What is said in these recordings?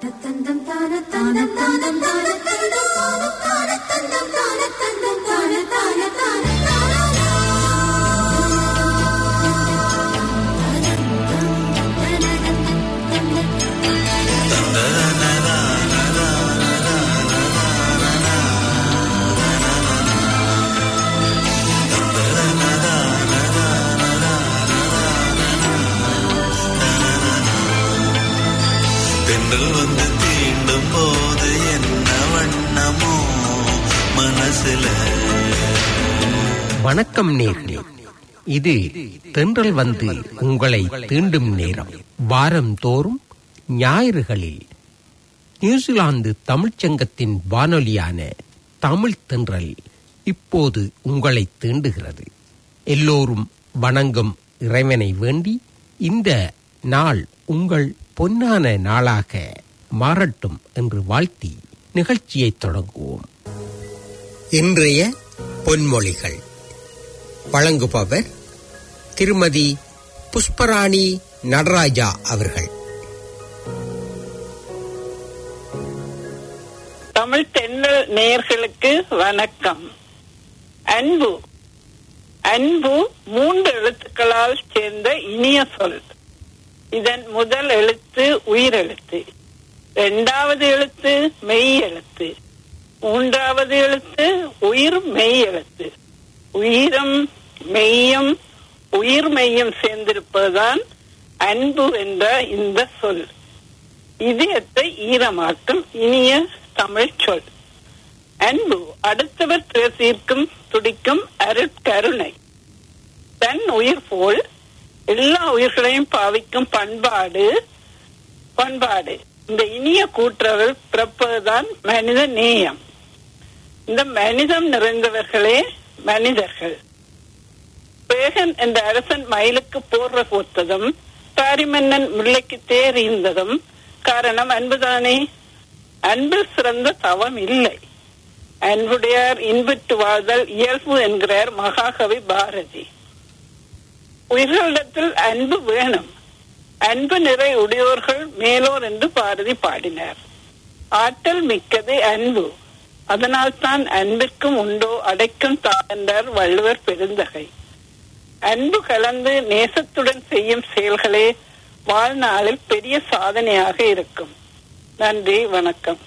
தத்தந்தம் தான தந்தம் தானம் தான தந்தம் தானம் தான தந்தம் தான தந்தம் தான தான தான தானா தென்றல் வந்து தீண்டும் போது என்ன வண்ணமோ மனசுல வணக்கம் நேர்களே இது தென்றல் வந்து உங்களை தீண்டும் நேரம் வாரந்தோறும் ஞாயிறுகளில் நியூசிலாந்து தமிழ்ச்சங்கத்தின் வானொலியான தமிழ் தென்றல் இப்போது உங்களை தீண்டுகிறது எல்லோரும் வணங்கும் இறைவனை வேண்டி இந்த நாள் உங்கள் பொன்னான நாளாக மாறட்டும் என்று வாழ்த்தி நிகழ்ச்சியை தொடங்குவோம் இன்றைய பொன்மொழிகள் வழங்குபவர் திருமதி புஷ்பராணி நடராஜா அவர்கள் தமிழ் தென்னல் நேயர்களுக்கு வணக்கம் அன்பு அன்பு மூன்று எழுத்துக்களால் சேர்ந்த இனிய சொல் இதன் முதல் எழுத்து உயிரெழுத்து இரண்டாவது எழுத்து மெய் எழுத்து மூன்றாவது எழுத்து உயிர் மெய் எழுத்து உயிரும் மெய்யும் உயிர் மெய்யும் சேர்ந்திருப்பதுதான் அன்பு என்ற இந்த சொல் இதயத்தை ஈரமாக்கும் இனிய தமிழ் சொல் அன்பு அடுத்தவர் பேசியிருக்கும் துடிக்கும் அருட்கருணை தன் உயிர் போல் எல்லா உயிர்களையும் பாவிக்கும் பண்பாடு பண்பாடு இந்த இனிய கூற்றல் பிறப்பதுதான் மனித நேயம் இந்த மனிதம் நிறைந்தவர்களே மனிதர்கள் பேகன் என்ற அரசன் மயிலுக்கு போர்ற போத்ததும் பாரிமன்னன் முல்லைக்கு தேர் ஈந்ததும் காரணம் அன்புதானே அன்பில் சிறந்த தவம் இல்லை அன்புடையார் இன்புற்று வாழ்தல் இயல்பு என்கிறார் மகாகவி பாரதி உயிர்களிடத்தில் அன்பு வேணும் அன்பு நிறை உடையோர்கள் மேலோர் என்று பாரதி பாடினார் ஆற்றல் மிக்கது அன்பு அதனால் தான் அன்பிற்கும் உண்டோ அடைக்கும் தான் என்றார் வள்ளுவர் பெருந்தகை அன்பு கலந்து நேசத்துடன் செய்யும் செயல்களே வாழ்நாளில் பெரிய சாதனையாக இருக்கும் நன்றி வணக்கம்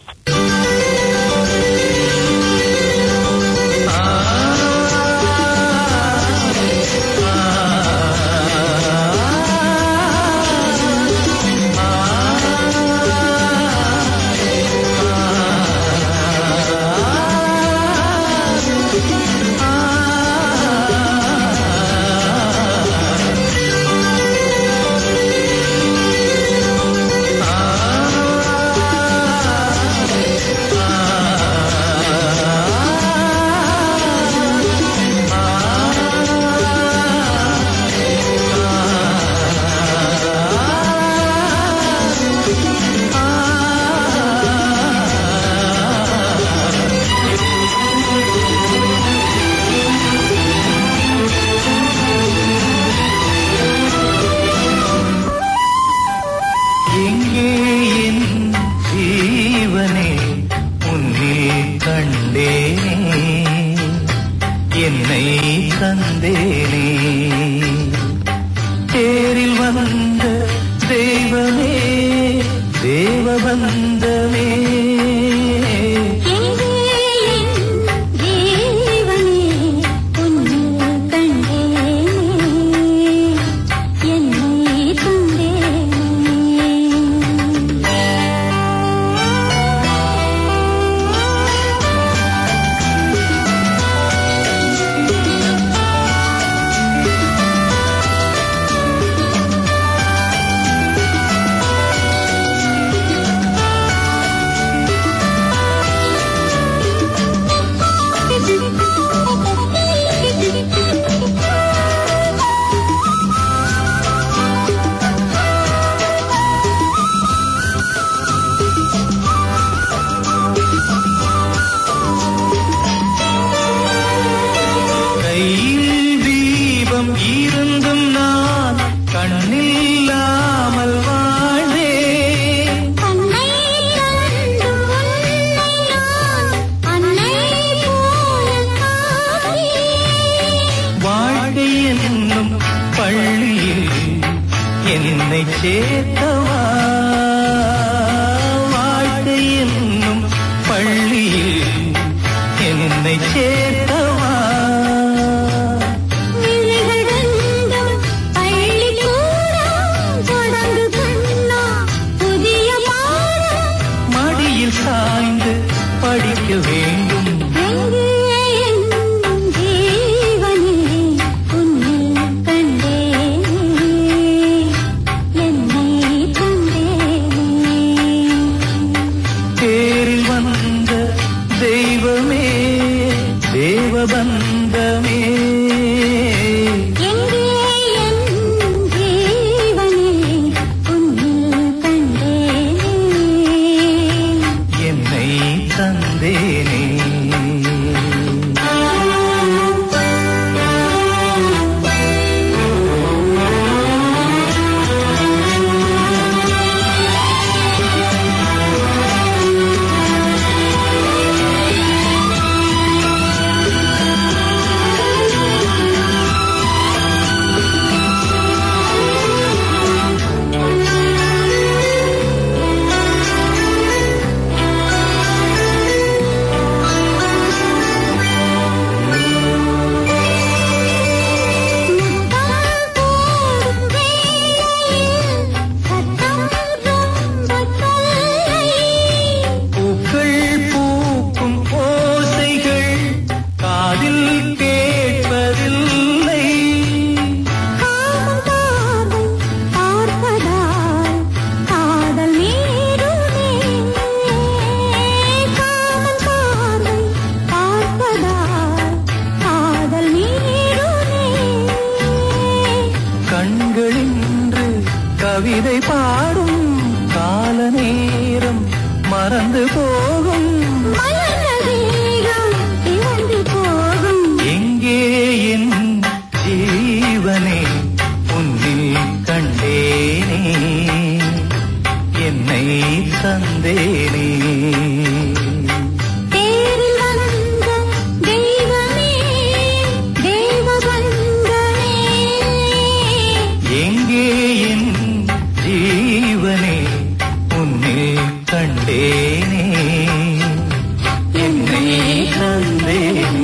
எங்கே என் ஜீவனே உன்னை கண்டேனே என்னை தந்தேனே தேரில் வந்த தெய்வமே தேவபந்தமே எங்கே என் ஜீவனே உன்னை கண்டேனே என்னை தந்தேனே ஆ சேர்த்தவா வாழ்க்கை என்னும் பள்ளியில் என்னை சேர்த்தவா விழிகளெங்கும் பள்ளிக்கூடம் தொடங்கு கண்ணா புதிய பாடம் மடியில் சாய்ந்து படிக்க வேண்டும் எங்கே என் ஜீவனே உன்னை கண்டேனே என்னை கண்டேனே தேரில் வந்த தெய்வமே தேவபந்தமே எங்கே என் ஜீவனே உன்னில் கண்டேனே என்னை தந்தேனே முத்தம் போடும் வேளையில் சத்தம் ரொம்ப தொல்லை பூக்கள் பூக்கும் ஓசைகள் காதில் கேட்பதில்லை காமம் பார்வை பார்ப்பதால் காதல் மீறுமே காமம் பார்வை பார்ப்பதால் காதல் மீறுமே கண்களின்று கவிதை பாடும் கால நேரம் மறந்து போகும் மலர்ந்த தேகம் இழந்து போகும் எங்கே என் ஜீவனே உன்னில் கண்டேனே என்னை தந்தேனே தேரில் வந்த தெய்வமே தேவபந்தமே எங்கே என் ஜீவனே உன்னில் கண்டேனே என்னை தந்தேனே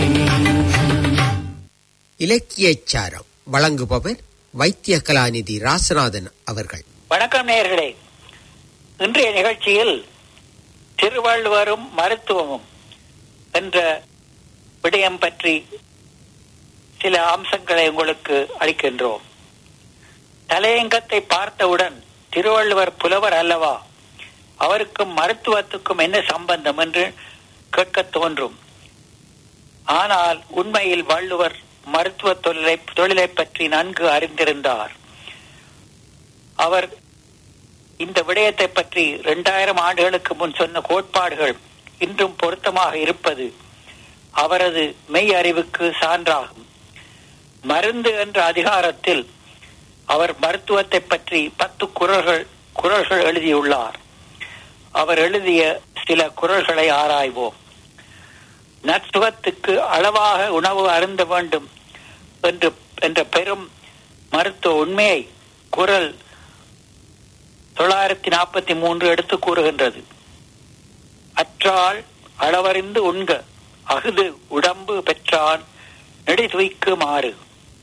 இலக்கியச் சாரம் வழங்குபவர் வைத்திய கலாநிதி ராசநாதன் அவர்கள் வணக்கம் நேயர்களே இன்றைய நிகழ்ச்சியில் திருவள்ளுவரும் மருத்துவமும் என்ற விடயம் பற்றி சில அம்சங்களை உங்களுக்கு அளிக்கின்றோம் தலையங்கத்தை பார்த்தவுடன் திருவள்ளுவர் புலவர் அல்லவா அவருக்கும் மருத்துவத்துக்கும் என்ன சம்பந்தம் என்று கேட்கத் தோன்றும் ஆனால் உண்மையில் வள்ளுவர் மருத்துவ தொழிலை தொழிலை பற்றி நன்கு அறிந்திருந்தார் அவர் இந்த விடயத்தை பற்றி இரண்டாயிரம் ஆண்டுகளுக்கு முன் சொன்ன கோட்பாடுகள் இன்றும் பொருத்தமாக இருப்பது அவரது மெய் அறிவுக்கு சான்றாகும் மருந்து என்ற அதிகாரத்தில் அவர் மருத்துவத்தை பற்றி பத்து குரல்கள் குரல்கள் எழுதியுள்ளார் அவர் எழுதிய சில குரல்களை ஆராய்வோம் நற்சுகத்துக்கு அளவாக உணவு அருந்த வேண்டும் என்று என்ற பெரும் மருத்துவ உண்மையை குரல் தொள்ளாயிரத்தி நாற்பத்தி மூன்று எடுத்து கூறுகின்றது அற்றால் அளவறிந்து உண்க அகுது உடம்பு பெற்றான் நெடிதுய்க்கு மாறு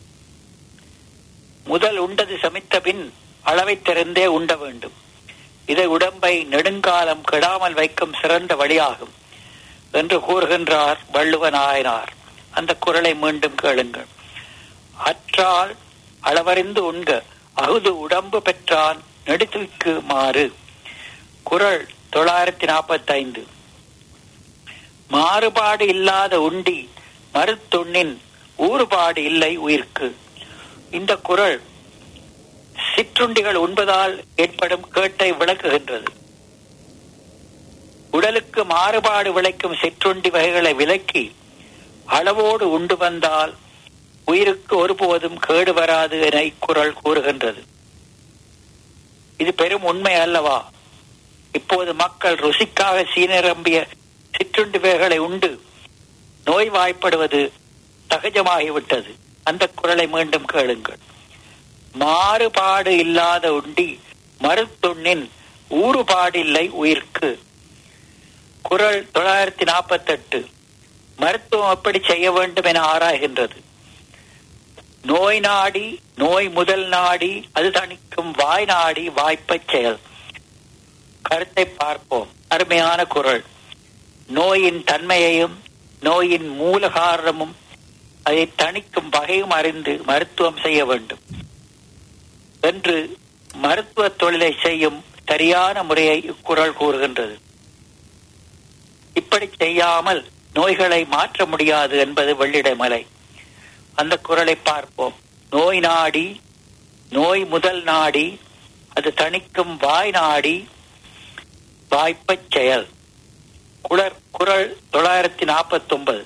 முதல் உண்டது சமைத்த பின் அளவை திறந்தே உண்ட வேண்டும் இதை உடம்பை நெடுங்காலம் கெடாமல் வைக்கும் சிறந்த வழியாகும் என்று கூறுகின்றார் வள்ளுவ நாயனார் அந்த குரலை மீண்டும் கேளுங்கள் அற்றால் அளவறிந்து உண்க அகுது உடம்பு பெற்றான் நெடுத்துக்கு மாறு குரல் தொள்ளாயிரத்தி நாற்பத்தி ஐந்து மாறுபாடு இல்லாத உண்டி மறுத்துண்ணின் ஊறுபாடு இல்லை உயிர்க்கு இந்த குரல் சிற்றுண்டிகள் உண்பதால் ஏற்படும் கேட்டை விளக்குகின்றது உடலுக்கு மாறுபாடு விளைக்கும் சிற்றுண்டி வகைகளை விலக்கி அளவோடு உண்டு வந்தால் உயிருக்கு ஒருபோதும் கேடு வராது என இக்குறள் கூறுகின்றது இது பெரும் உண்மை அல்லவா இப்போது மக்கள் ருசிக்காக சீனிரம்பிய சிற்றுண்டி வகைகளை உண்டு நோய்வாய்ப்படுவது சகஜமாகிவிட்டது அந்த குரலை மீண்டும் கேளுங்கள் மாறுபாடு இல்லாத உண்டி மருத்துண்ணின் ஊறுபாடில்லை உயிர்க்கு குரல் தொள்ளாயிரத்தி நாற்பத்தெட்டு மருத்துவம் எப்படி செய்ய வேண்டும் என ஆராய்கின்றது நோய் நாடி நோய் முதல் நாடி அது தணிக்கும் வாய் நாடி வாய்ப்பச் செயல் கருத்தை பார்ப்போம் அருமையான குரல் நோயின் தன்மையையும் நோயின் மூல காரணமும் அதை தணிக்கும் வகையும் அறிந்து மருத்துவம் செய்ய வேண்டும் என்று மருத்துவ தொழிலை செய்யும் சரியான முறையை இக்குறள் கூறுகின்றது இப்படி செய்யாமல் நோய்களை மாற்ற முடியாது என்பது வெள்ளிடைமலை அந்த குரலை பார்ப்போம் நோய் நாடி நோய் முதல் நாடி அது தணிக்கும் வாய் நாடி வாய்ப்பச் செயல் குளர் குரல் தொள்ளாயிரத்தி நாற்பத்தி ஒன்பது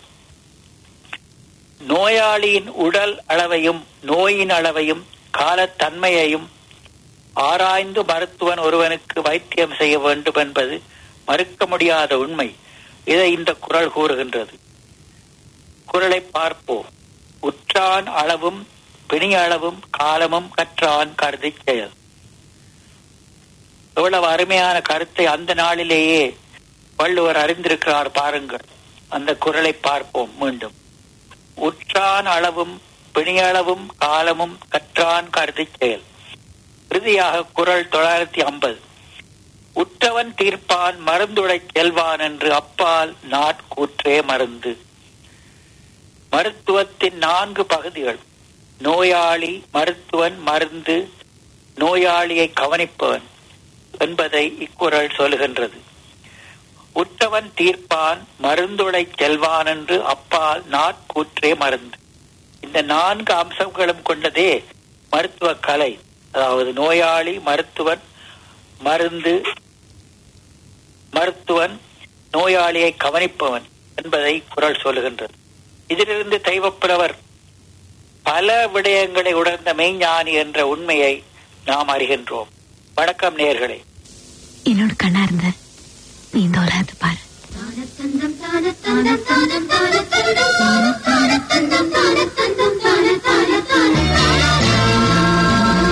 நோயாளியின் உடல் அளவையும் நோயின் அளவையும் காலத்தன்மையையும் ஆராய்ந்து மருத்துவன் ஒருவனுக்கு வைத்தியம் செய்ய வேண்டும் என்பது மறுக்க முடியாத உண்மை இதை இந்த குரல் கூறுகின்றது குரலை பார்ப்போம் உற்றான் அளவும் பிணி அளவும் காலமும் கற்றான் கருதி செயல் எவ்வளவு அருமையான கருத்தை அந்த நாளிலேயே வள்ளுவர் அறிந்திருக்கிறார் பாருங்கள் அந்த குரலை பார்ப்போம் மீண்டும் உற்றான் அளவும் பிணியளவும் காலமும் கற்றான் கருதி செயல் இறுதியாக குரல் தொள்ளாயிரத்தி ஐம்பது உற்றவன் தீர்ப்பான் மருந்துடை செல்வான் என்று அப்பால் நாட்கூற்றே மருந்து மருத்துவத்தின் நான்கு பகுதிகள் நோயாளி மருத்துவன் மருந்து நோயாளியை கவனிப்பவன் என்பதை இக்குறள் சொல்லுகின்றது உற்றவன் தீர்ப்பான் மருந்துடை செல்வான் என்று அப்பால் நாட்கூற்றே மருந்து இந்த நான்கு அம்சங்களும் கொண்டதே மருத்துவ கலை அதாவது நோயாளி மருத்துவன் மருந்து மருத்துவன் நோயாளியை கவனிப்பவன் என்பதை குரல் சொல்லுகின்றது இதிலிருந்து தெய்வப்புலவர் பல விடயங்களை உணர்ந்த மெய்ஞானி என்ற உண்மையை நாம் அறிகின்றோம் வணக்கம் நேர்களே என்னோட கண்ணா இருந்த நீ இந்த உலகத்தை பாரு தானத்தந்தம் தானத்தந்தம் தானத்தந்தம் தானத்தந்தம் தானத்தந்தம் தானத்தந்தம் தானத்தந்தம்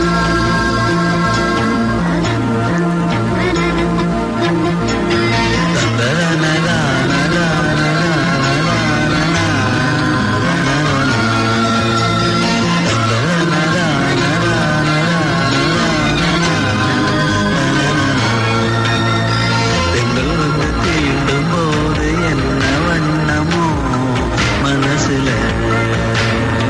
பெண்கள் வந்து தீண்டும் போது என்ன வண்ணமோ மனசுல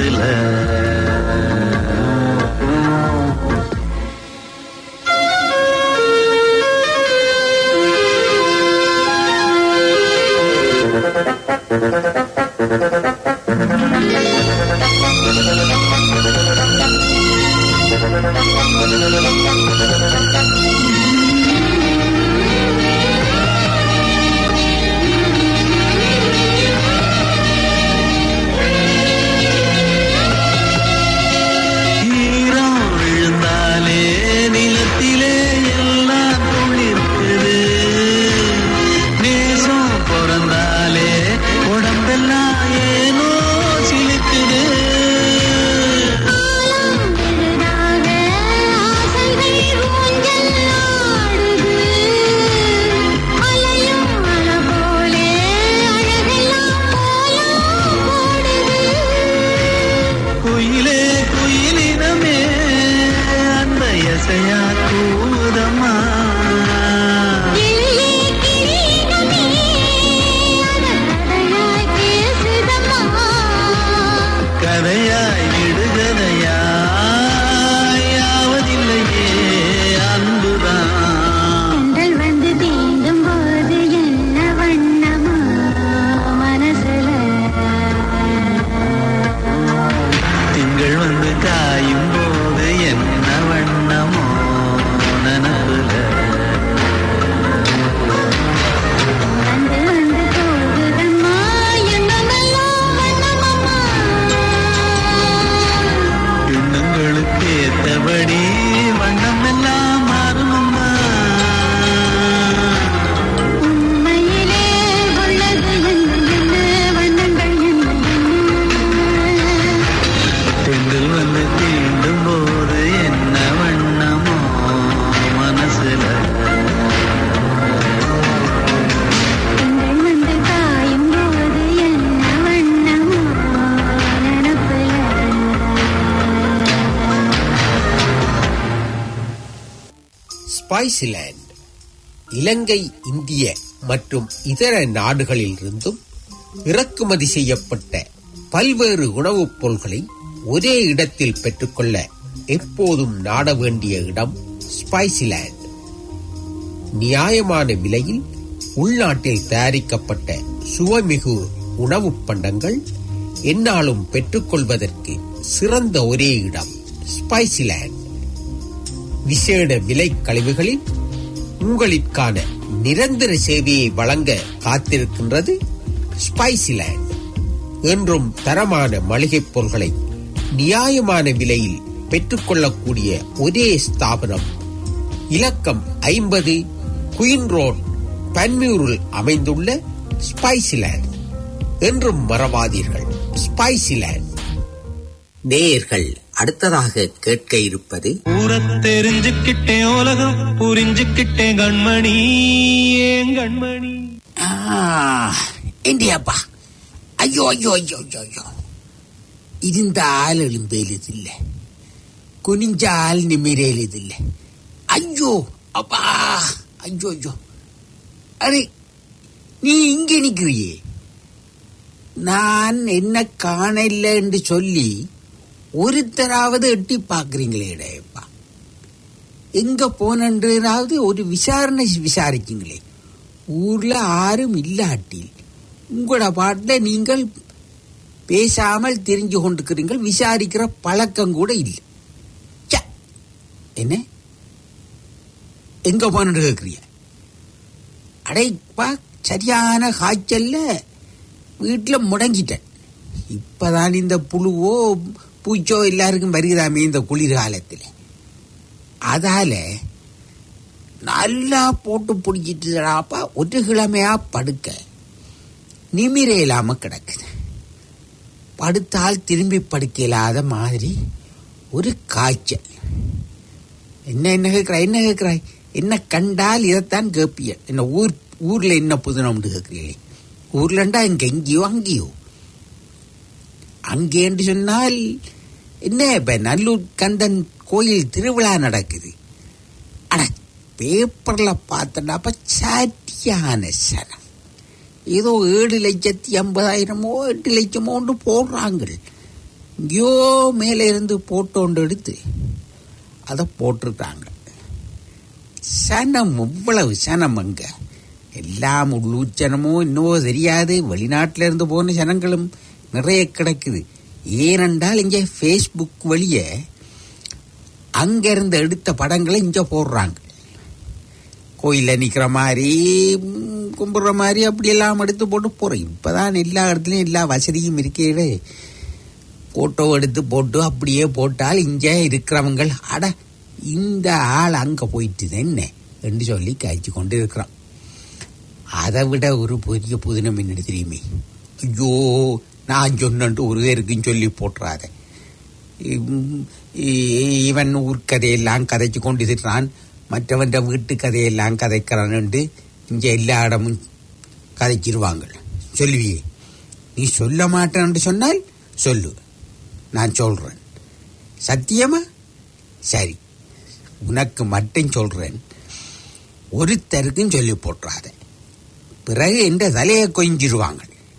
மனசுல ஈரம் விழுந்தாலே நிலத்திலே எல்லாம் துளிர்க்குது நேசம் பிறந்தாலே உடம்பெல்லாம் ஏனோ சிலுக்குது விருதாக ஆசைகள் ஊஞ்சல் ஆடுது அலையும் அலை போலே அழகெல்லாம் கோலம் போடுது குயிலே குயிலினமே அந்த எசையா கூதம்மா கிளியே கிளியினமே அது கதையாய் பேசுதம்மா கதையாய் விடுகதையாய் யாவதில்லையே அன்புதான் கண்கள் வந்து தீண்டும் போது என்ன வண்ணமா மனசுல திங்கள் வந்து காயும் போது என்ன வண்ணமோ நனப்புல வந்து வந்து போகுதம்மா எண்ணமெல்லாம் வண்ணமம்மா எண்ணங்களுக்கு ஏத்தபடி வண்ணம் எல்லாம் மாறுமம்மா உண்மையிலே உள்ளது என்ன என்ன வண்ணங்கள் என்ன என்ன திங்கள் வந்து தீண்டும் போது என்ன வண்ணமோ மனசுல திங்கள் வந்து காயும் போது என்ன வண்ணமோ நினப்புல ஸ்பைசிலேண்ட் இலங்கை இந்திய மற்றும் இதர நாடுகளிலிருந்தும் இறக்குமதி செய்யப்பட்ட பல்வேறு உணவுப் பொருள்களை ஒரே இடத்தில் பெற்றுக்கொள்ள எப்போதும் நாட வேண்டிய இடம் ஸ்பைசிலேண்ட் நியாயமான விலையில் உள்நாட்டில் தயாரிக்கப்பட்ட சுவைமிகு உணவுப் பண்டங்கள் எந்நாளும் பெற்றுக்கொள்வதற்கு சிறந்த ஒரே இடம் ஸ்பைசிலேண்ட் விசேட விலை கழிவுகளில் உங்களுக்கான நிரந்தர சேவையை வழங்க காத்திருக்கின்றது ஸ்பைசிலேண்ட் என்றும் தரமான மளிகைப் பொருட்களை நியாயமான விலையில் பெற்றுக்கொள்ளக்கூடிய ஒரே ஸ்தாபனம் இலக்கம் ஐம்பது குயின் ரோட் பன்மியூரில் அமைந்துள்ள ஸ்பைசிலேண்ட் என்றும் மறவாதீர்கள் ஸ்பைசிலேண்ட் நேயர்கள் அடுத்ததாக கேட்க இருப்பது ஊரை தெரிஞ்சுக்கிட்டேன் உலகம் புரிஞ்சுக்கிட்டேன் கண்மணி ஏன் கண்மணி എന്റെയപ്പാ അയ്യോ അയ്യോ അയ്യോ അയ്യോ അയ്യോ ഇരുந்த ആൾ എളുമ്പേലിതില്ല കുനിഞ്ച ആൾ നിമിരയിലിതില്ല അയ്യോ அப்பா ஐயோ ஐயோ அரே நீ இங்க நிக்கிறியே நான் என்ன காணல என்று சொல்லி ஒருத்தராவது எட்டி பாக்குறீங்களேடா எங்க போனன்றாவது ஒரு விசாரணை விசாரிக்கீங்களே ஊர்ல யாரும் இல்லாட்டி உங்களோட பாட்டுல நீங்கள் பேசாமல் தெரிஞ்சு கொண்டிருக்கிறீங்கள் விசாரிக்கிற பழக்கம் கூட இல்லை ச்ச. என்ன எங்க போனு கேக்குறிய அடைப்பா சரியான காய்ச்சல்ல வீட்டுல முடங்கிட்டேன் இப்பதான் இந்த புழுவோ பூச்சோ எல்லாருக்கும் வருகிறாமே இந்த குளிர் காலத்துல அதால நல்லா போட்டு பிடிச்சிட்டுடாப்பா ஒரு கிழமையா படுக்க நிமிர இல்லாம கிடக்குது படுத்தால் திரும்பி படுக்க இல்லாத மாதிரி ஒரு காய்ச்சல் என்ன என்ன கேட்கிறாய் என்ன கேட்கிறாய் என்ன கண்டால் இதைத்தான் கேட்பிய என்ன ஊர் ஊர்ல என்ன புதுனம்னு கேட்கிறீங்களே ஊர்லண்டா இங்க எங்கேயோ அங்கேயோ அங்கேன்னு சொன்னால் என்ன இப்ப நல்லூர் கந்தன் கோயில் திருவிழா நடக்குது அட பேப்பர்ல பார்த்தடாப்ப சரியான சனம் ஏதோ ஏழு லட்சத்தி ஐம்பதாயிரமோ எட்டு லட்சமோ ஒன்று போடுறாங்க எங்கேயோ மேலே இருந்து போட்டோண்டு எடுத்து அதை போட்டிருக்காங்க சனம் இவ்வளவு சனம் அங்க எல்லாம் உள்ளூர் ஜனமோ இன்னவோ தெரியாது வெளிநாட்டில இருந்து போன ஜனங்களும் நிறைய கிடக்குது ஏனென்றால் இங்கே ஃபேஸ்புக் வழியே அங்க இருந்து எடுத்த படங்களை இங்க போடுறாங்க கோயில்ல நிக்கிற மாதிரி ம், கும்பிடுற மாதிரி அப்படி எல்லாம் எடுத்து போட்டு போறோம் இப்பதான் எல்லா இடத்துலயும் எல்லா வசதியும் இருக்கிறது போட்டோ எடுத்து போட்டு அப்படியே போட்டால் இங்க இருக்கிறவங்க அட இந்த ஆள் அங்க போயிட்டு என்ன என்று சொல்லி காய்ச்சி கொண்டு இருக்கிறான் அதை விட ஒரு பெரிய புதினம் என்ன தெரியுமே ஐயோ நான் சொன்னன்ட்டு ஒரு பேருக்கும் சொல்லி போட்டுறாத இம், இ- இவன் ஊர் கதையெல்லாம் கதைச்சு கொண்டு இருக்கிறான் மற்றவன் வீட்டு கதையெல்லாம் கதைக்கிறான்ட்டு இங்க எல்லா இடமும் கதைச்சிருவாங்க சொல்லுவியே நீ சொல்ல மாட்டேன்னு சொன்னால் சொல்லு நான் சொல்றேன் சத்தியமா சரி உனக்கு மட்டும் சொல்றேன் ஒருத்தருக்கும் சொல்லி போட்டுறாத பிறகு என்ற தலையை கொஞ்சிருவாங்க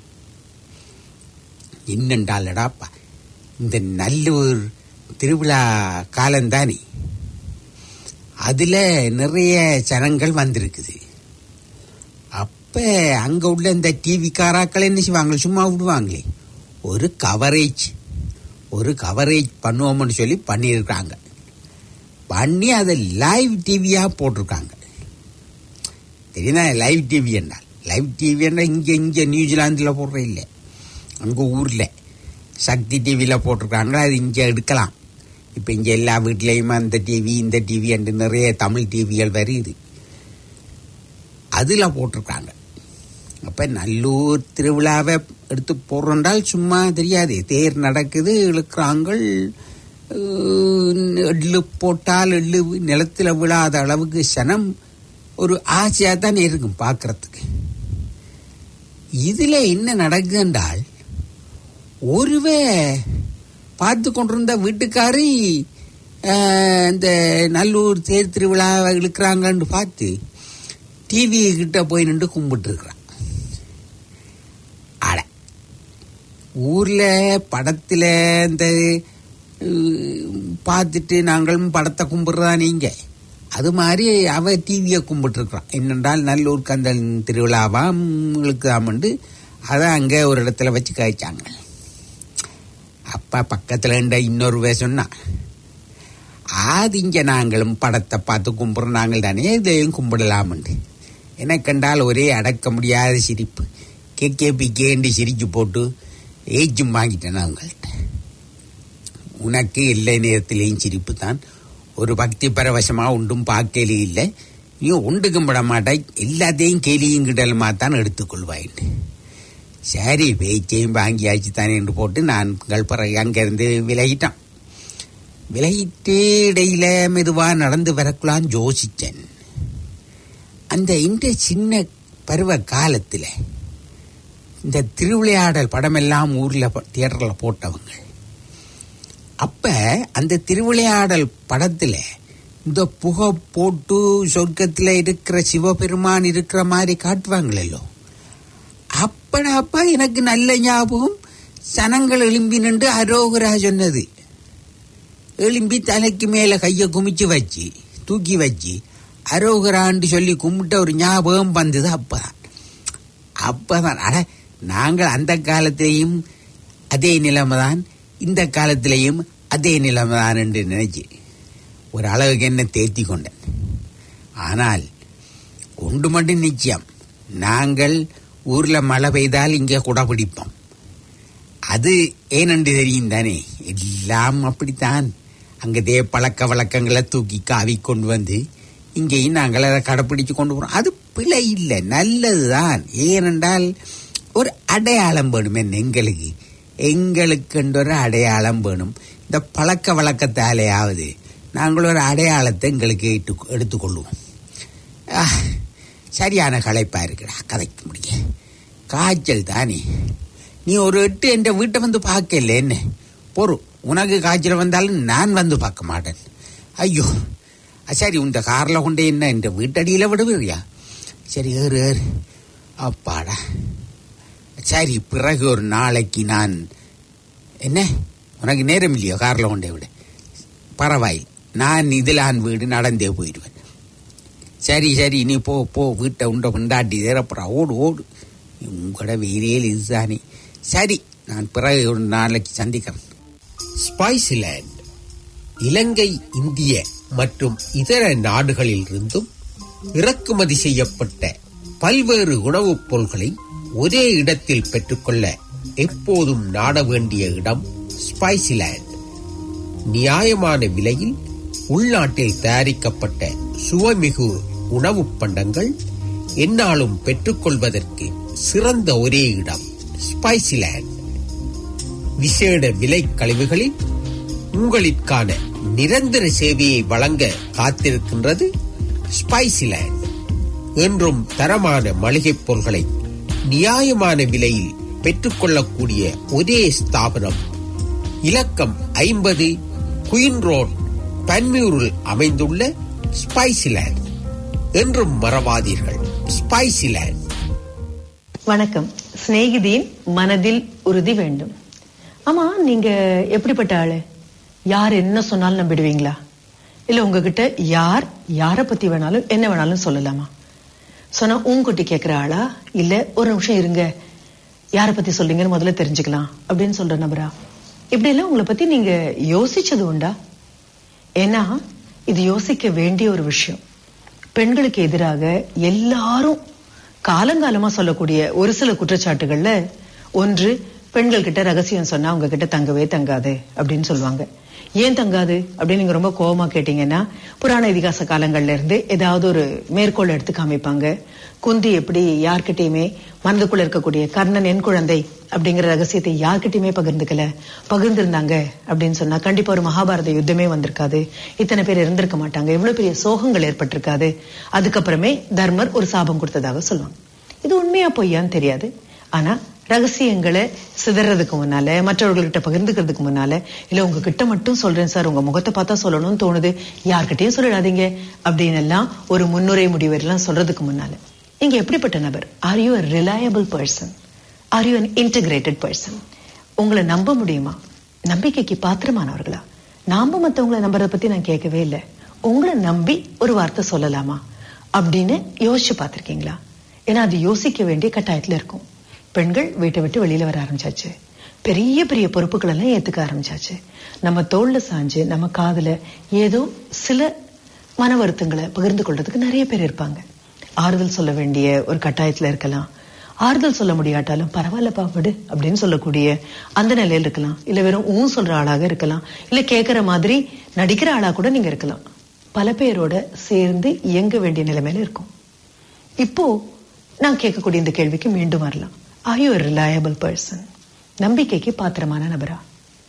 என்னண்டாலடாப்பா இந்த நல்லூர் திருவிழா காலம்தானே அதுல நிறைய ஜனங்கள் வந்திருக்குது அப்ப அங்க உள்ள இந்த டிவி காராக்கள் என்ன செய்வாங்க சும்மா விடுவாங்களே ஒரு கவரேஜ் ஒரு கவரேஜ் பண்ணுவோம்னு சொல்லி பண்ணியிருக்காங்க பண்ணி அதை லைவ் டிவியா போட்டிருக்காங்க தெரியுதா லைவ் டிவி என்றால் லைவ் டிவி என்றால் இங்க இங்க நியூசிலாந்துல போடுற இல்லை அங்க ஊர்ல சக்தி டிவியில போட்டிருக்காங்க அது இங்க எடுக்கலாம் இப்ப இங்க எல்லா வீட்லயும் அந்த டிவி இந்த டிவி என்று நிறைய தமிழ் டிவிகள் வருது அதுல போட்டிருக்காங்க அப்ப நல்லூர் திருவிழாவை எடுத்து போடுறோண்டால் சும்மா தெரியாது தேர் நடக்குது இழுக்கிறாங்க எள்ளு போட்டால் எள்ளு நிலத்துல விழாத அளவுக்கு சனம் ஒரு ஆசையா தான் இருக்கும் பார்க்கறதுக்கு இதுல என்ன நடக்குது என்றால் ஒருவே பார்த்து கொண்டிருந்த வீட்டுக்காரி அஹ், இந்த நல்லூர் தேர் திருவிழா இழுக்கிறாங்கன்னு பார்த்து டிவி கிட்ட போய் நின்று கும்பிட்டு இருக்கிறான் அட ஊர்ல படத்துல இந்த அஹ், பார்த்துட்டு நாங்களும் படத்தை கும்பிடுறதா நீங்க அது மாதிரி அவ டிவியை கும்பிட்டு இருக்கிறான் என்னென்றால் நல்லூர் கந்தன் திருவிழாவாம் இழுக்குதாமண்டு அதை அங்கே ஒரு இடத்துல வச்சு காய்ச்சாங்க அப்பா பக்கத்துல இருந்த இன்னொரு சொன்னா அது இங்க நாங்களும் படத்தை பார்த்து கும்பிடுறோம் நாங்கள் தானே இதையும் கும்பிடலாம்ண்டு என்ன கண்டால் ஒரே அடக்க முடியாத சிரிப்பு கே கே பி கேண்டு சிரிச்சு போட்டு ஏச்சும் வாங்கிட்டேன் அவங்கள்ட்ட உனக்கு எல்லா நேரத்திலேயும் சிரிப்பு தான் ஒரு பக்தி பரவசமா உண்டும் பார்க்கலே இல்லை நீ உண்டு கும்பிட மாட்டாய் எல்லாத்தையும் கேலியும் கிடலுமா தான் எடுத்துக்கொள்வாயின்னு சரி பேச்சையும் வாங்கியாச்சு தானே என்று போட்டு நான் பிறகு அங்கிருந்து விலகிட்டான் விலகிட்டு இடையில மெதுவா நடந்து வரக்குலான்னு யோசிச்சேன் அந்த இந்த சின்ன பருவ காலத்துல இந்த திருவிளையாடல் படமெல்லாம் ஊர்ல ப- தியேட்டர்ல போட்டவங்க அப்ப அந்த திருவிளையாடல் படத்துல இந்த புகை போட்டு சொர்க்கத்துல இருக்கிற சிவபெருமான் இருக்கிற மாதிரி காட்டுவாங்களோ அப்படாப்பா எனக்கு நல்ல ஞாபகம் சனங்கள் எழும்பி நின்று அரோகரா சொன்னது எழும்பி தலைக்கு மேல கைய குமிச்சு வச்சு தூக்கி வச்சு அரோகரான்னு சொல்லி கும்பிட்ட ஒரு ஞாபகம் வந்தது அப்பதான் அப்பதான் அட நாங்கள் அந்த காலத்திலேயும் அதே நிலைமை தான் இந்த காலத்திலேயும் அதே நிலைமை தான் என்று நினைச்சு ஒரு அளவுக்கு என்ன தேர்த்தி கொண்டேன் ஆனால் ஒன்று மட்டும் நிச்சயம் நாங்கள் ஊர்ல மழை பெய்தால் இங்கே குடை பிடிப்போம் அது ஏனென்று தெரியும் தானே எல்லாம் அப்படித்தான் அங்கதே பழக்க வழக்கங்களை தூக்கி காவி கொண்டு வந்து இங்கேயும் நாங்கள் அதை கடைப்பிடிச்சு கொண்டு போறோம் அது பிழை இல்லை நல்லதுதான் ஏனென்றால் ஒரு அடையாளம் வேணும் என்ன எங்களுக்கு எங்களுக்குன்ற ஒரு அடையாளம் வேணும் இந்த பழக்க வழக்கத்தாலேயாவது நாங்கள் ஒரு அடையாளத்தை எங்களுக்கு இட்டு- எடுத்துக்கொள்வோம் ஆ, சரியான களைப்பா இருக்குடா கதைக்க முடிய காய்ச்சல் தானே நீ ஒரு எட்டு என் வீட்டை வந்து பார்க்கல என்ன பொறு உனக்கு காய்ச்சல் வந்தாலும் நான் வந்து பார்க்க மாட்டேன் ஐயோ அ, சரி இந்த காரில் கொண்டு என்ன இந்த வீட்டடியில் விடுவியா சரி ஏறு ஏறு அப்பாடா சரி பிறகு ஒரு நாளைக்கு நான் என்ன உனக்கு நேரம் இல்லையோ காரில் கொண்டே விட பரவாயில்லை நான் இதிலான் வீடு நடந்தே போயிடுவேன் சரி சரி நீ போ போ வீட்டை உண்ட கொண்டாட்டி தேரப்புறா ஓடு ஓடு உங்களோட வேலையில் இதுதானே சரி நான் பிறகு ஒரு நாளைக்கு சந்திக்கிறேன் ஸ்பைசிலேண்ட் இலங்கை இந்திய மற்றும் இதர நாடுகளில் இருந்தும் இறக்குமதி செய்யப்பட்ட பல்வேறு உணவுப் பொருள்களை ஒரே இடத்தில் பெற்றுக்கொள்ள எப்போதும் நாட வேண்டிய இடம் ஸ்பைசிலேண்ட் நியாயமான விலையில் உள்நாட்டில் தயாரிக்கப்பட்ட சுவைமிகு உணவுப் பண்டங்கள் எந்நாளும் பெற்றுக்கொள்வதற்கு சிறந்த ஒரே இடம் ஸ்பைசிலேண்ட் விசேட விலை கழிவுகளில் உங்களுக்கான நிரந்தர சேவையை வழங்க காத்திருக்கின்றது ஸ்பைசிலேண்ட் என்றும் தரமான மளிகைப் பொருட்களை நியாயமான விலையில் பெற்றுக்கொள்ளக்கூடிய ஒரே ஸ்தாபனம் இலக்கம் ஐம்பது குயின் ரோட் பன்மியூரில் அமைந்துள்ள ஸ்பைசிலேண்ட் என்றும் மறவாதீர்கள் ஸ்பைசிலேண்ட் வணக்கம் சிநேகிதியின் மனதில் உறுதி வேண்டும் ஆமா நீங்க எப்படிப்பட்ட ஆளு யார் என்ன சொன்னாலும் நம்பிடுவீங்களா இல்ல உங்ககிட்ட யார் யார பத்தி வேணாலும் என்ன வேணாலும் சொல்லலாமா சொன்னா உங்ககிட்ட கேக்குற ஆளா இல்ல ஒரு நிமிஷம் இருங்க யார பத்தி சொல்றீங்கன்னு முதல்ல தெரிஞ்சுக்கலாம் அப்படின்னு சொல்ற நபரா இப்படி எல்லாம் உங்களை பத்தி நீங்க யோசிச்சது உண்டா ஏன்னா இது யோசிக்க வேண்டிய ஒரு விஷயம் பெண்களுக்கு எதிராக எல்லாரும் காலங்காலமா சொல்லக்கூடிய ஒரு சில குற்றச்சாட்டுகள்ல ஒன்று பெண்கள் கிட்ட ரகசியம் சொன்னா அவங்க கிட்ட தங்கவே தங்காது அப்படின்னு சொல்லுவாங்க ஏன் தங்காது அப்படின்னு நீங்க ரொம்ப கோவமா கேட்டீங்கன்னா புராண இதிகாச காலங்கள்ல இருந்து ஏதாவது ஒரு மேற்கோள் எடுத்து காமிப்பாங்க குந்தி எப்படி யார்கிட்டயுமே மனதுக்குள்ள இருக்கக்கூடிய கர்ணன் என் குழந்தை அப்படிங்கிற ரகசியத்தை யார்கிட்டயுமே பகிர்ந்துக்கல பகிர்ந்திருந்தாங்க அப்படின்னு சொன்னா கண்டிப்பா ஒரு மகாபாரத யுத்தமே வந்திருக்காது இத்தனை பேர் இருந்திருக்க மாட்டாங்க இவ்வளவு பெரிய சோகங்கள் ஏற்பட்டிருக்காது அதுக்கப்புறமே தர்மர் ஒரு சாபம் கொடுத்ததாக சொல்லுவாங்க இது உண்மையா பொய்யான்னு தெரியாது ஆனா ரகசியங்களை சிதறதுக்கு முன்னால மற்றவர்கள்கிட்ட பகிர்ந்துக்கிறதுக்கு முன்னால இல்ல உங்ககிட்ட மட்டும் சொல்றேன் சார் உங்க முகத்தை பார்த்தா சொல்லணும்னு தோணுது யார்கிட்டயும் சொல்லிடாதீங்க அப்படின்னு எல்லாம் ஒரு முன்னுரை முடிவெல்லாம் சொல்றதுக்கு முன்னால நீங்க எப்படிப்பட்ட நபர் are you reliable person are you an integrated person உங்களை நம்ப முடியுமா நம்பிக்கைக்கு பாத்திரமானவர்களா நாம மத்தவங்களை நம்புறத பத்தி நான் கேட்கவே இல்லை உங்களை நம்பி ஒரு வார்த்தை சொல்லலாமா அப்படின்னு யோசிச்சு பார்த்திருக்கீங்களா ஏன்னா அது யோசிக்க வேண்டிய கட்டாயத்துல இருக்கும் பெண்கள் வீட்டை விட்டு வெளியில வர ஆரம்பிச்சாச்சு பெரிய பெரிய பொறுப்புகள் எல்லாம் ஏத்துக்க ஆரம்பிச்சாச்சு நம்ம தோல்ல சாஞ்சு நம்ம காதுல ஏதோ சில மன வருத்தங்களை பகிர்ந்து கொள்றதுக்கு நிறைய பேர் இருப்பாங்க ஆறுதல் சொல்ல வேண்டிய ஒரு கட்டாயத்துல இருக்கலாம் ஆறுதல் சொல்ல முடியாட்டாலும் பரவாயில்லப்பா விடு அப்படின்னு சொல்லக்கூடிய அந்த நிலையில இருக்கலாம் இல்ல வெறும் ஊன் சொல்ற ஆளாக இருக்கலாம் இல்ல கேட்கிற மாதிரி நடிக்கிற ஆளா கூட நீங்க இருக்கலாம் பல பேரோட சேர்ந்து இயங்க வேண்டிய நிலைமையில இருக்கும் இப்போ நான் கேட்கக்கூடிய இந்த கேள்விக்கு மீண்டும் வரலாம் ஆர் யூ ரிலையபிள் பர்சன் நம்பிக்கைக்கு பாத்திரமான நபரா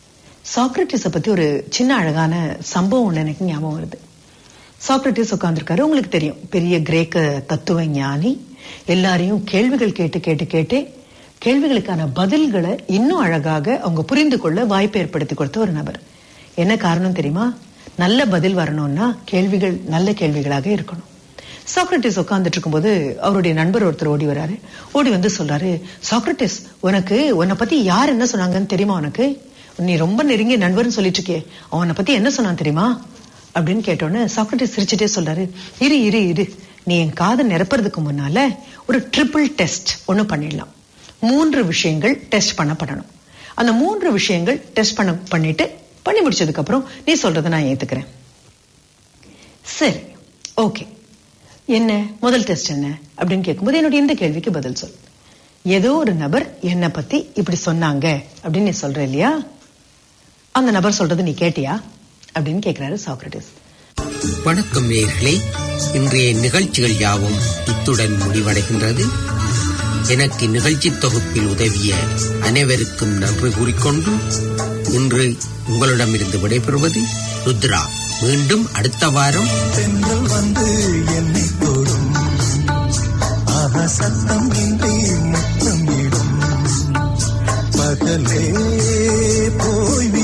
சாக்ரட்டிஸ பத்தி ஒரு சின்ன அழகான சம்பவம் ஒண்ணு எனக்கு ஞாபகம் வருது சாக்ரட்டிஸ் உட்கார்ந்திருக்காரு உங்களுக்கு தெரியும் பெரிய கிரேக்க தத்துவ ஞானி எல்லாரையும் கேள்விகள் கேட்டு கேட்டு கேட்டு கேள்விகளுக்கான பதில்களை இன்னும் அழகாக அவங்க புரிந்து கொள்ள வாய்ப்பு ஏற்படுத்தி கொடுத்த ஒரு நபர் என்ன காரணம் தெரியுமா நல்ல பதில் வரணும்னா கேள்விகள் நல்ல கேள்விகளாக இருக்கணும் சாக்ரட்டிஸ் உட்கார்ந்துட்டு இருக்கும்போது அவருடைய நண்பர் ஒருத்தர் ஓடி வராரு ஓடி வந்து சொல்றாரு சாக்ரட்டிஸ் உனக்கு உன்னை பத்தி யார் என்ன சொன்னாங்கன்னு தெரியுமா உனக்கு நீ ரொம்ப நெருங்கிய நண்பர்னு சொல்லிட்டு இருக்கே அவனை பத்தி என்ன சொன்னான் தெரியுமா அப்படின்னு கேட்டோன்னு சாக்ரட்டிஸ் சிரிச்சுட்டே சொல்றாரு இரு இரு இரு நீ என் காதை நிரப்புறதுக்கு முன்னால ஒரு ட்ரிபிள் டெஸ்ட் ஒண்ணு பண்ணிடலாம் மூன்று விஷயங்கள் டெஸ்ட் பண்ணப்படணும் அந்த மூன்று விஷயங்கள் டெஸ்ட் பண்ண பண்ணிட்டு பண்ணி முடிச்சதுக்கு அப்புறம் நீ சொல்றதை நான் ஏத்துக்கிறேன் சரி ஓகே என்ன முதல் டெஸ்ட் என்ன அப்படின்னு கேட்கும்போது என்னுடைய இந்த கேள்விக்கு பதில் சொல் ஏதோ ஒரு நபர் என்னை பத்தி இப்படி சொன்னாங்க அப்படின்னு நீ சொல்ற இல்லையா அந்த நபர் சொல்றது நீ கேட்டியா அப்படின்னு கேக்குறாரு சாக்ரட்டிஸ் வணக்கம் நேயர்களே இன்றைய நிகழ்ச்சிகள் யாவும் இத்துடன் முடிவடைகின்றது எனக்கு நிகழ்ச்சி தொகுப்பில் உதவிய அனைவருக்கும் நன்றி கூறிக்கொண்டு இன்று உங்களிடமிருந்து விடைபெறுவது ருத்ரா மீண்டும் அடுத்த வாரம் பெண்கள் வந்து என்னை தொடும் ஆஹா சத்தம் இன்றி முத்தமிடும் பகலே போய்